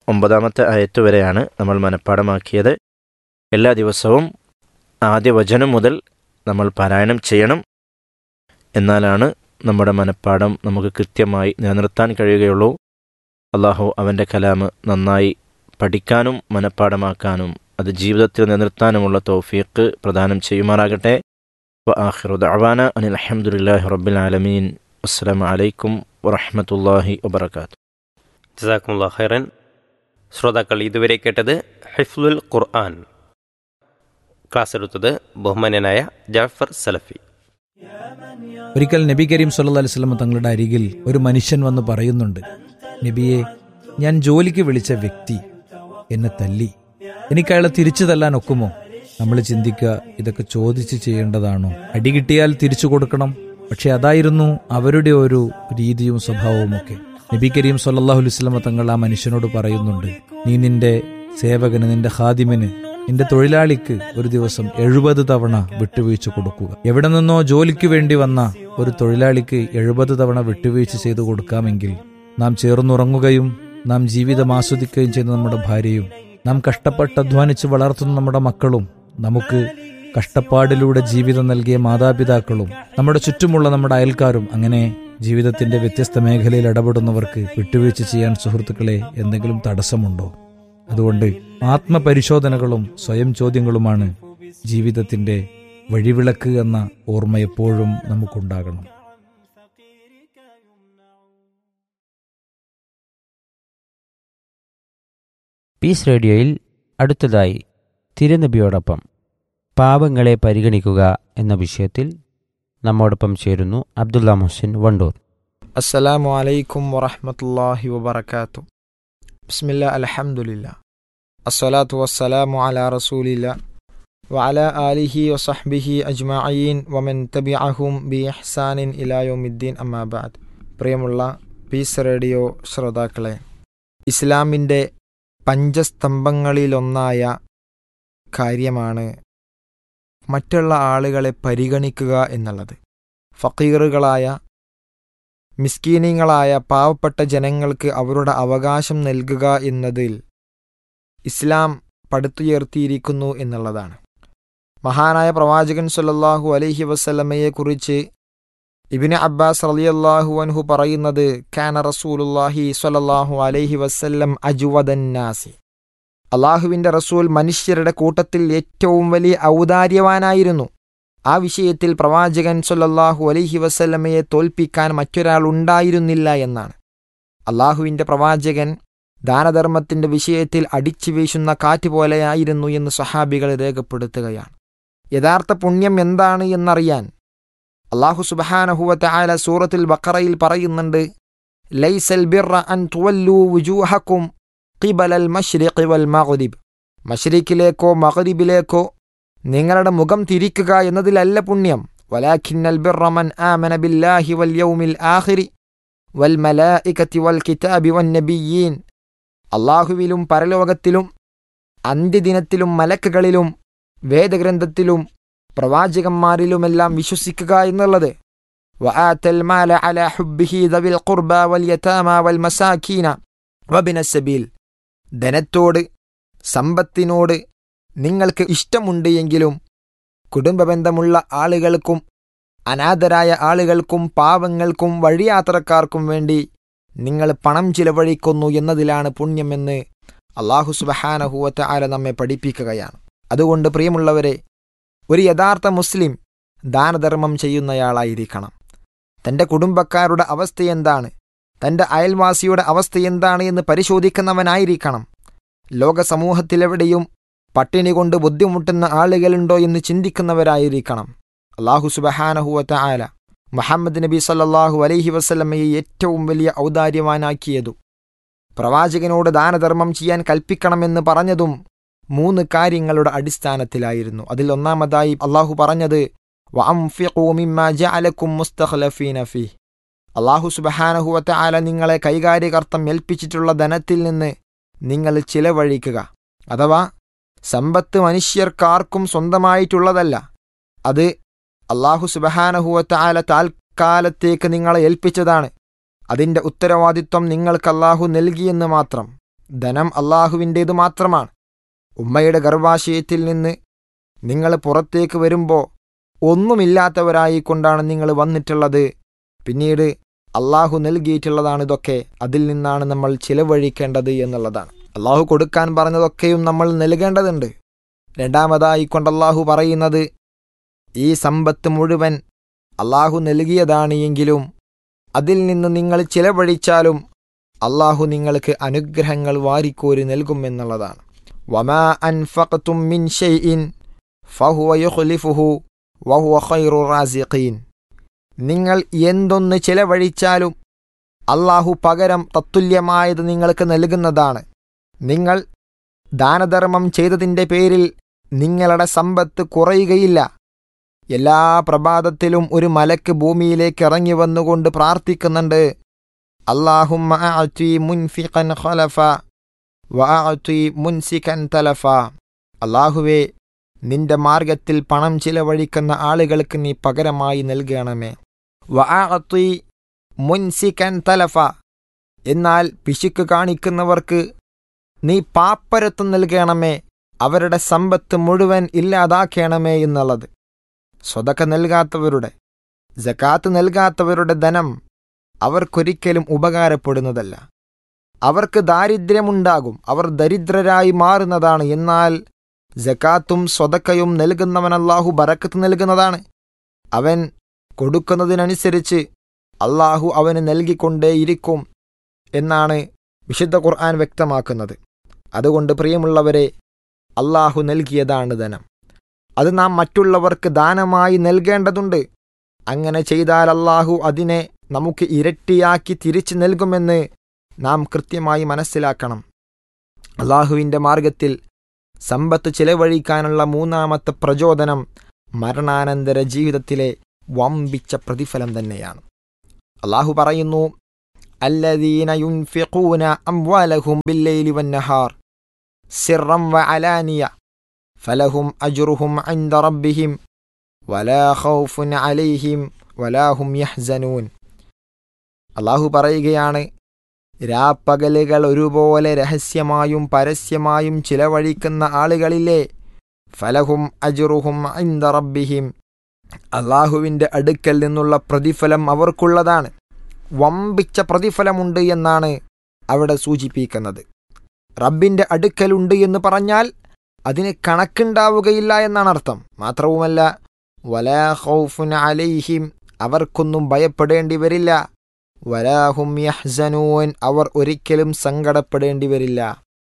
ഒമ്പതാമത്തെ ആയത്ത് വരെയാണ് നമ്മൾ മനഃപ്പാടമാക്കിയത് എല്ലാ ദിവസവും ആദ്യ വചനം മുതൽ നമ്മൾ പാരായണം ചെയ്യണം എന്നാലാണ് നമ്മുടെ മനഃപ്പാടം നമുക്ക് കൃത്യമായി നിലനിർത്താൻ കഴിയുകയുള്ളൂ അള്ളാഹു അവൻ്റെ കലാമ് നന്നായി പഠിക്കാനും മനഃപ്പാടമാക്കാനും അത് ജീവിതത്തിൽ നിലനിർത്താനുമുള്ള തൗഫീഖ് പ്രദാനം ചെയ്യുമാറാകട്ടെ വആഖിറു ദഅവാന അനിൽ അൽഹംദുലില്ലാഹി റബ്ബിൽ ആലമീൻ അസ്സലാമു അലൈക്കും വറഹ്മത്തുള്ളാഹി വബറകാതുഹു ജസാക്കുമുള്ള ഖൈറൻ ശ്രോതാക്കൾ ഇതുവരെ കേട്ടത് ഹിഫ്ലുൽ ഖുർആൻ ക്ലാസ് എടുത്തത് ബഹുമാന്യനായ ജാഫർ സലഫി ഒരിക്കൽ നബി കരീം സല്ലല്ലാഹു അലൈഹി വസല്ലം തങ്ങളുടെ അരികിൽ ഒരു മനുഷ്യൻ വന്ന് പറയുന്നുണ്ട് നബിയെ ഞാൻ ജോലിക്ക് വിളിച്ച വ്യക്തി എന്നെ തല്ലി എനിക്ക് അയാളെ തിരിച്ചു തല്ലാൻ ഒക്കുമോ നമ്മൾ ചിന്തിക്കുക ഇതൊക്കെ ചോദിച്ച് ചെയ്യേണ്ടതാണോ അടി കിട്ടിയാൽ തിരിച്ചു കൊടുക്കണം പക്ഷെ അതായിരുന്നു അവരുടെ ഒരു രീതിയും സ്വഭാവവും ഒക്കെ നബി കരീം സല്ലല്ലാഹു അലൈഹി വസല്ലം തങ്ങൾ ആ മനുഷ്യനോട് പറയുന്നുണ്ട് നീ നിന്റെ സേവകന് നിന്റെ ഹാദിമിന് നിന്റെ തൊഴിലാളിക്ക് ഒരു ദിവസം എഴുപത് തവണ വിട്ടുവീഴ്ച കൊടുക്കുക എവിടെ നിന്നോ ജോലിക്ക് വേണ്ടി വന്ന ഒരു തൊഴിലാളിക്ക് എഴുപത് തവണ വിട്ടുവീഴ്ച ചെയ്തു കൊടുക്കാമെങ്കിൽ നാം ചേർന്നുറങ്ങുകയും നാം ജീവിതം ആസ്വദിക്കുകയും ചെയ്യുന്ന നമ്മുടെ ഭാര്യയും നാം കഷ്ടപ്പെട്ട് അധ്വാനിച്ച് വളർത്തുന്ന നമ്മുടെ മക്കളും നമുക്ക് കഷ്ടപ്പാടിലൂടെ ജീവിതം നൽകിയ മാതാപിതാക്കളും നമ്മുടെ ചുറ്റുമുള്ള നമ്മുടെ അയൽക്കാരും അങ്ങനെ ജീവിതത്തിന്റെ വ്യത്യസ്ത മേഖലയിൽ ഇടപെടുന്നവർക്ക് വിട്ടുവീഴ്ച ചെയ്യാൻ സുഹൃത്തുക്കളെ എന്തെങ്കിലും തടസ്സമുണ്ടോ അതുകൊണ്ട് ആത്മപരിശോധനകളും സ്വയം ചോദ്യങ്ങളുമാണ് ജീവിതത്തിന്റെ വഴിവിളക്ക് എന്ന ഓർമ്മ എപ്പോഴും നമുക്കുണ്ടാകണം പീസ് റേഡിയോയിൽ അടുത്തതായി തിരുനബിയോടൊപ്പം പാപങ്ങളെ പരിഗണിക്കുക എന്ന വിഷയത്തിൽ നമ്മോടൊപ്പം ചേരുന്നു അബ്ദുള്ള മുഹസിൻ വണ്ടൂർ അസ്സലാമു അലൈക്കും വറഹ്മത്തുള്ളാഹി വബറകാത്തു ബിസ്മില്ലാ അൽഹംദുലില്ലാ അസ്സലാത്തു വസ്സലാമു അലാ റസൂലില്ലാ വഅല ആലിഹി വസഹ്ബിഹി അജ്മഈൻ വമൻ തബിഅഹും ബി ഇഹ്സാനിൻ ഇലാ യൗമിദ്ദീൻ അമ്മാ ബഅദ് പ്രിയമുള്ള പീസ് റേഡിയോ ശ്രോതാക്കളെ ഇസ്ലാമിൻ്റെ പഞ്ചസ്തംഭങ്ങളിലൊന്നായ കാര്യമാണ് മറ്റുള്ള ആളുകളെ പരിഗണിക്കുക എന്നുള്ളത് ഫക്കീറുകളായ മിസ്കീനിങ്ങളായ പാവപ്പെട്ട ജനങ്ങൾക്ക് അവരുടെ അവകാശം നൽകുക എന്നതിൽ ഇസ്ലാം പടുത്തുയർത്തിയിരിക്കുന്നു എന്നുള്ളതാണ് മഹാനായ പ്രവാചകൻ സല്ലല്ലാഹു അലൈഹി വസല്ലമയെക്കുറിച്ച് ഇബിന് അബ്ബാസ് റളിയല്ലാഹു അൻഹു പറയുന്നത് കാന റസൂലുല്ലാഹി സ്വല്ലല്ലാഹു അലൈഹി വസല്ലം അജുവദന്നാസി അള്ളാഹുവിൻ്റെ റസൂൽ മനുഷ്യരുടെ കൂട്ടത്തിൽ ഏറ്റവും വലിയ ഔദാര്യവാനായിരുന്നു ആ വിഷയത്തിൽ പ്രവാചകൻ സല്ലല്ലാഹു അലൈഹി വസല്ലമയെ തോൽപ്പിക്കാൻ മറ്റൊരാൾ ഉണ്ടായിരുന്നില്ല എന്നാണ് അള്ളാഹുവിൻ്റെ പ്രവാചകൻ ദാനധർമ്മത്തിൻ്റെ വിഷയത്തിൽ അടിച്ചു വീശുന്ന കാറ്റ് പോലെയായിരുന്നു എന്ന് സഹാബികൾ രേഖപ്പെടുത്തുകയാണ് യഥാർത്ഥ പുണ്യം എന്താണ് എന്നറിയാൻ അള്ളാഹു സുബഹാനഹുവത്ത ആല സൂറത്തുൽ ബക്കറയിൽ പറയുന്നുണ്ട് ലൈസൽ ബിർറ അൻ തുവല്ലു വുജൂഹക്കും ഖിബലൽ മഷ്രിഖി വൽ മഗ്രിബ് മഷ്രിഖിലേക്കോ മഗ്രിബിലേക്കോ നിങ്ങളുടെ മുഖം തിരിക്കുക എന്നതിലല്ല പുണ്യം വലാഖിന്നൽ ബിർറമൻ ആമന ബില്ലാഹി വൽ യൗമിൽ ആഖിരി വൽ മലായികത്തി വൽ കിതാബി വൻ നബിയീൻ അള്ളാഹുവിലും പരലോകത്തിലും അന്ത്യദിനത്തിലും മലക്കുകളിലും വേദഗ്രന്ഥത്തിലും പ്രവാചകന്മാരിലുമെല്ലാം വിശ്വസിക്കുക എന്നുള്ളത് വആത്തൽ മാല അല ഹുബ്ബിഹി ദവിൽ ഖുർബ വൽ യതാമ വൽ മസാക്കീന വബിന സബീൽ ധനത്തോട് സമ്പത്തിനോട് നിങ്ങൾക്ക് ഇഷ്ടമുണ്ട് എങ്കിലും കുടുംബബന്ധമുള്ള ആളുകൾക്കും അനാഥരായ ആളുകൾക്കും പാവങ്ങൾക്കും വഴിയാത്രക്കാർക്കും വേണ്ടി നിങ്ങൾ പണം ചിലവഴിക്കുന്നു എന്നതിലാണ് പുണ്യമെന്ന് അള്ളാഹു സുബഹാനഹുവത്ത ആല നമ്മെ പഠിപ്പിക്കുകയാണ് അതുകൊണ്ട് പ്രിയമുള്ളവരെ ഒരു യഥാർത്ഥ മുസ്ലിം ദാനധർമ്മം ചെയ്യുന്നയാളായിരിക്കണം തൻ്റെ കുടുംബക്കാരുടെ അവസ്ഥയെന്താണ് തൻ്റെ അയൽവാസിയുടെ അവസ്ഥ എന്താണ് എന്ന് പരിശോധിക്കുന്നവനായിരിക്കണം ലോക സമൂഹത്തിലെവിടെയും പട്ടിണി കൊണ്ട് ബുദ്ധിമുട്ടുന്ന ആളുകളുണ്ടോ എന്ന് ചിന്തിക്കുന്നവരായിരിക്കണം അള്ളാഹു സുബഹാനഹുവത്ത ആല മുഹമ്മദ് നബി സല്ലല്ലാഹു അലൈഹി വസല്ലമയെ ഏറ്റവും വലിയ ഔദാര്യവാനാക്കിയതു പ്രവാചകനോട് ദാനധർമ്മം ചെയ്യാൻ കൽപ്പിക്കണമെന്ന് പറഞ്ഞതും മൂന്ന് കാര്യങ്ങളുടെ അടിസ്ഥാനത്തിലായിരുന്നു അതിൽ ഒന്നാമതായി അള്ളാഹു പറഞ്ഞത് വഅംഫിഖൂ മിമ്മാ ജഅലക്കും മുസ്തഖ്ലഫീന ഫീഹ് അള്ളാഹു സുബഹാനഹുവത്ത ആല നിങ്ങളെ കൈകാര്യകർത്തം ഏൽപ്പിച്ചിട്ടുള്ള ധനത്തിൽ നിന്ന് നിങ്ങൾ ചിലവഴിക്കുക അഥവാ സമ്പത്ത് മനുഷ്യർക്കാർക്കും സ്വന്തമായിട്ടുള്ളതല്ല അത് അള്ളാഹു സുബഹാനഹുവത്ത ആല താൽക്കാലത്തേക്ക് നിങ്ങളെ ഏൽപ്പിച്ചതാണ് അതിൻ്റെ ഉത്തരവാദിത്വം നിങ്ങൾക്ക് അള്ളാഹു നൽകിയെന്ന് മാത്രം ധനം അള്ളാഹുവിൻ്റേത് മാത്രമാണ് ഉമ്മയുടെ ഗർഭാശയത്തിൽ നിന്ന് നിങ്ങൾ പുറത്തേക്ക് വരുമ്പോൾ ഒന്നുമില്ലാത്തവരായിക്കൊണ്ടാണ് നിങ്ങൾ വന്നിട്ടുള്ളത് പിന്നീട് അള്ളാഹു നൽകിയിട്ടുള്ളതാണ് ഇതൊക്കെ അതിൽ നിന്നാണ് നമ്മൾ ചിലവഴിക്കേണ്ടത് എന്നുള്ളതാണ് അള്ളാഹു കൊടുക്കാൻ പറഞ്ഞതൊക്കെയും നമ്മൾ നൽകേണ്ടതുണ്ട് രണ്ടാമതായി കൊണ്ട് അള്ളാഹു പറയുന്നത് ഈ സമ്പത്ത് മുഴുവൻ അള്ളാഹു നൽകിയതാണ് എങ്കിലും അതിൽ നിന്ന് നിങ്ങൾ ചിലവഴിച്ചാലും അള്ളാഹു നിങ്ങൾക്ക് അനുഗ്രഹങ്ങൾ വാരിക്കോരി നൽകുമെന്നുള്ളതാണ് വമാ അൻഫഖ്തും മിൻ ഷൈഇൻ ഫഹുവ യുഖ്ലിഫുഹു വഹുവ ഖൈറു റാസിഖീൻ നിങ്ങൾ എന്തൊന്ന് ചിലവഴിച്ചാലും അള്ളാഹു പകരം തത്തുല്യമായത് നിങ്ങൾക്ക് നൽകുന്നതാണ് നിങ്ങൾ ദാനധർമ്മം ചെയ്തതിൻ്റെ പേരിൽ നിങ്ങളുടെ സമ്പത്ത് കുറയുകയില്ല എല്ലാ പ്രഭാതത്തിലും ഒരു മലക്ക് ഭൂമിയിലേക്ക് ഇറങ്ങി വന്നുകൊണ്ട് പ്രാർത്ഥിക്കുന്നുണ്ട് അള്ളാഹുമ്മ അഅ്തി മുൻഫിഖൻ ഖലഫ വഅഅ്തി മുൻസിക്കൻ തലഫ അള്ളാഹുവേ നിന്റെ മാർഗത്തിൽ പണം ചിലവഴിക്കുന്ന ആളുകൾക്ക് നീ പകരമായി നൽകണമേ വഅഅ്തി മുൻസിക്കൻ തലഫ എന്നാൽ പിശുക്ക് കാണിക്കുന്നവർക്ക് നീ പാപ്പരത്വം നൽകണമേ അവരുടെ സമ്പത്ത് മുഴുവൻ ഇല്ലാതാക്കണമേ എന്നുള്ളത് സ്വതക്ക നൽകാത്തവരുടെ ജക്കാത്ത് നൽകാത്തവരുടെ ധനം അവർക്കൊരിക്കലും ഉപകാരപ്പെടുന്നതല്ല അവർക്ക് ദാരിദ്ര്യമുണ്ടാകും അവർ ദരിദ്രരായി മാറുന്നതാണ് എന്നാൽ ജക്കാത്തും സ്വതക്കയും നൽകുന്നവൻ അള്ളാഹു ബറക്കത്ത് നൽകുന്നതാണ് അവൻ കൊടുക്കുന്നതിനനുസരിച്ച് അള്ളാഹു അവന് നൽകിക്കൊണ്ടേയിരിക്കും എന്നാണ് വിശുദ്ധ ഖുർആൻ വ്യക്തമാക്കുന്നത് അതുകൊണ്ട് പ്രിയമുള്ളവരെ അള്ളാഹു നൽകിയതാണ് ധനം അത് നാം മറ്റുള്ളവർക്ക് ദാനമായി നൽകേണ്ടതുണ്ട് അങ്ങനെ ചെയ്താൽ അള്ളാഹു അതിനെ നമുക്ക് ഇരട്ടിയാക്കി തിരിച്ചു നൽകുമെന്ന് നാം കൃത്യമായി മനസ്സിലാക്കണം അള്ളാഹുവിൻ്റെ മാർഗത്തിൽ സമ്പത്ത് ചിലവഴിക്കാനുള്ള മൂന്നാമത്തെ പ്രചോദനം മരണാനന്തര ജീവിതത്തിലെ വമ്പിച്ച പ്രതിഫലം തന്നെയാണ് അള്ളാഹു പറയുന്നു الذين ينفقون أموالهم بالليل والنهار سرا وعلانية فلهم أجرهم عند ربهم ولا خوف عليهم ولا هم يحزنون അള്ളാഹു പറയുകയാണ് രാപ്പകലുകൾ ഒരുപോലെ രഹസ്യമായും പരസ്യമായും ചിലവഴിക്കുന്ന ആളുകളിലെ ഫലഹും അജുറുഹും ഇന്ദ റബ്ബിഹിം അള്ളാഹുവിൻ്റെ അടുക്കൽ നിന്നുള്ള പ്രതിഫലം അവർക്കുള്ളതാണ് വമ്പിച്ച പ്രതിഫലമുണ്ട് എന്നാണ് അവിടെ സൂചിപ്പിക്കുന്നത് റബ്ബിൻ്റെ അടുക്കലുണ്ട് എന്ന് പറഞ്ഞാൽ അതിന് കണക്കുണ്ടാവുകയില്ല എന്നാണ് അർത്ഥം മാത്രവുമല്ല വലാ ഖൗഫുൻ അലൈഹിം അവർക്കൊന്നും ഭയപ്പെടേണ്ടി വരില്ല വലാഹും യഹ്സനൂൻ അവർ ഒരിക്കലും സങ്കടപ്പെടേണ്ടി വരില്ല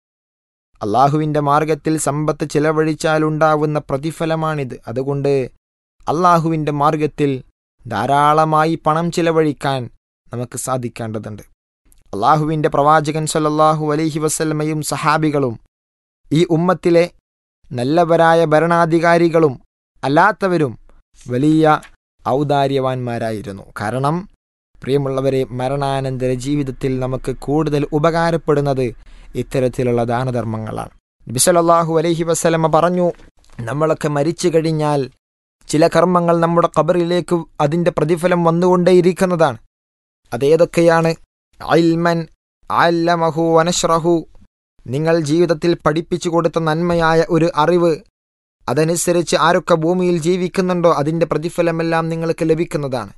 അള്ളാഹുവിൻ്റെ മാർഗത്തിൽ സമ്പത്ത് ചിലവഴിച്ചാലുണ്ടാവുന്ന പ്രതിഫലമാണിത് അതുകൊണ്ട് അള്ളാഹുവിൻ്റെ മാർഗത്തിൽ ധാരാളമായി പണം ചിലവഴിക്കാൻ നമുക്ക് സാധിക്കേണ്ടതുണ്ട് അള്ളാഹുവിൻ്റെ പ്രവാചകൻ സല്ലല്ലാഹു അലൈഹി വസല്ലമയും സഹാബികളും ഈ ഉമ്മത്തിലെ നല്ലവരായ ഭരണാധികാരികളും അല്ലാത്തവരും വലിയ ഔദാര്യവാന്മാരായിരുന്നു കാരണം പ്രിയമുള്ളവരെ മരണാനന്തര ജീവിതത്തിൽ നമുക്ക് കൂടുതൽ ഉപകാരപ്പെടുന്നത് ഇത്തരത്തിലുള്ള ദാനധർമ്മങ്ങളാണ് നബി സല്ലല്ലാഹു അലൈഹി വസല്ലമ പറഞ്ഞു നമ്മളൊക്കെ മരിച്ചു കഴിഞ്ഞാൽ ചില കർമ്മങ്ങൾ നമ്മുടെ ഖബറിലേക്ക് അതിൻ്റെ പ്രതിഫലം വന്നുകൊണ്ടേയിരിക്കുന്നതാണ് അതേതൊക്കെയാണ് അൽമൻ അല്ലമഹു വനഷ്റഹു നിങ്ങൾ ജീവിതത്തിൽ പഠിപ്പിച്ചു കൊടുത്ത നന്മയായ ഒരു അറിവ് അതനുസരിച്ച് ആരൊക്കെ ഭൂമിയിൽ ജീവിക്കുന്നുണ്ടോ അതിൻ്റെ പ്രതിഫലമെല്ലാം നിങ്ങൾക്ക് ലഭിക്കുന്നതാണ്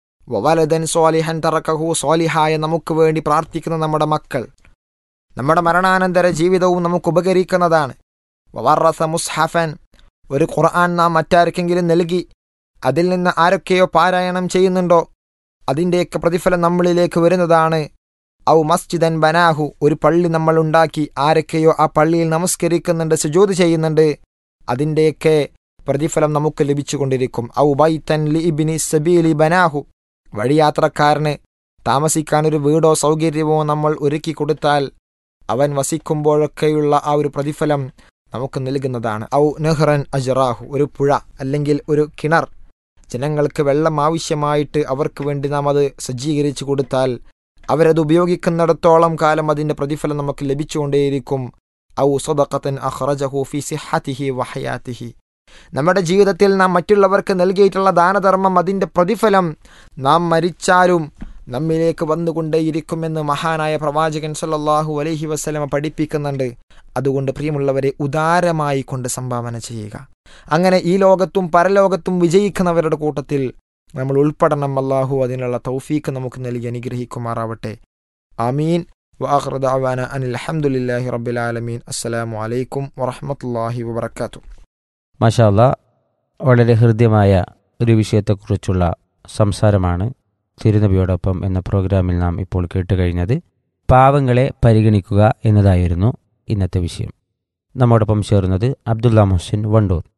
വവലദൻ സ്വാലിഹൻ തറക്കഹു സ്വാലിഹായ നമുക്ക് വേണ്ടി പ്രാർത്ഥിക്കുന്ന നമ്മുടെ മക്കൾ നമ്മുടെ മരണാനന്തര ജീവിതവും നമുക്ക് ഉപകരിക്കുന്നതാണ് വവർറസ മുസ്ഹഫൻ ഒരു ഖുർആൻ നാം മറ്റാർക്കെങ്കിലും നൽകി അതിൽ നിന്ന് ആരൊക്കെയോ പാരായണം ചെയ്യുന്നുണ്ടോ അതിൻ്റെയൊക്കെ പ്രതിഫലം നമ്മളിലേക്ക് വരുന്നതാണ് ഔ മസ്ജിദൻ ബനാഹു ഒരു പള്ളി നമ്മൾ ഉണ്ടാക്കി ആരൊക്കെയോ ആ പള്ളിയിൽ നമസ്കരിക്കുന്നുണ്ട് സുജോത് ചെയ്യുന്നുണ്ട് അതിൻ്റെയൊക്കെ പ്രതിഫലം നമുക്ക് ലഭിച്ചുകൊണ്ടിരിക്കും ഔ ബൈത്തൻ ലി ഇബിനി സബീലി ബനാഹു വഴിയാത്രക്കാരന് താമസിക്കാൻ ഒരു വീടോ സൗകര്യമോ നമ്മൾ ഒരുക്കി കൊടുത്താൽ അവൻ വസിക്കുമ്പോഴൊക്കെയുള്ള ആ ഒരു പ്രതിഫലം നമുക്ക് നൽകുന്നതാണ് ഔ നെഹ്റൻ അജറാഹു ഒരു പുഴ അല്ലെങ്കിൽ ഒരു കിണർ ജനങ്ങൾക്ക് വെള്ളം ആവശ്യമായിട്ട് അവർക്ക് വേണ്ടി നാം അത് സജ്ജീകരിച്ചു കൊടുത്താൽ അവരത് ഉപയോഗിക്കുന്നിടത്തോളം കാലം അതിൻ്റെ പ്രതിഫലം നമുക്ക് ലഭിച്ചുകൊണ്ടേയിരിക്കും ഔ സ്വതക്കത്തൻ അഹ്റജഹു ഫി സിഹത്തിഹി വഹയാത്തിഹി നമ്മുടെ ജീവിതത്തിൽ നാം മറ്റുള്ളവർക്ക് നൽകിയിട്ടുള്ള ദാനധർമ്മം അതിൻ്റെ പ്രതിഫലം നാം മരിച്ചാലും നമ്മിലേക്ക് വന്നുകൊണ്ടേയിരിക്കുമെന്ന് മഹാനായ പ്രവാചകൻ സല്ലല്ലാഹു അലൈഹി വസല്ലമ പഠിപ്പിക്കുന്നുണ്ട് അതുകൊണ്ട് പ്രിയമുള്ളവരെ ഉദാരമായി കൊണ്ട് സംഭാവന ചെയ്യുക അങ്ങനെ ഈ ലോകത്തും പരലോകത്തും വിജയിക്കുന്നവരുടെ കൂട്ടത്തിൽ നമ്മൾ ഉൾപ്പെടണം അല്ലാഹു അതിനുള്ള തൗഫീക്ക് നമുക്ക് നൽകി അനുഗ്രഹിക്കുമാറാവട്ടെ ആമീൻ വാഹൃ ദഅവാന അനിൽ അൽഹംദുലില്ലാഹി റബ്ബിൽ ആലമീൻ അസ്സലാമു അലൈക്കും വറഹ്മത്തുള്ളാഹി വബറകാതുഹു മാഷാല്ല വളരെ ഹൃദ്യമായ ഒരു വിഷയത്തെക്കുറിച്ചുള്ള സംസാരമാണ് തിരുനബിയോടൊപ്പം എന്ന പ്രോഗ്രാമിൽ നാം ഇപ്പോൾ കേട്ടുകഴിഞ്ഞത് പാവങ്ങളെ പരിഗണിക്കുക എന്നതായിരുന്നു ഇന്നത്തെ വിഷയം നമ്മോടൊപ്പം ചേർന്നത് അബ്ദുള്ള മുഹസിൻ വണ്ടൂർ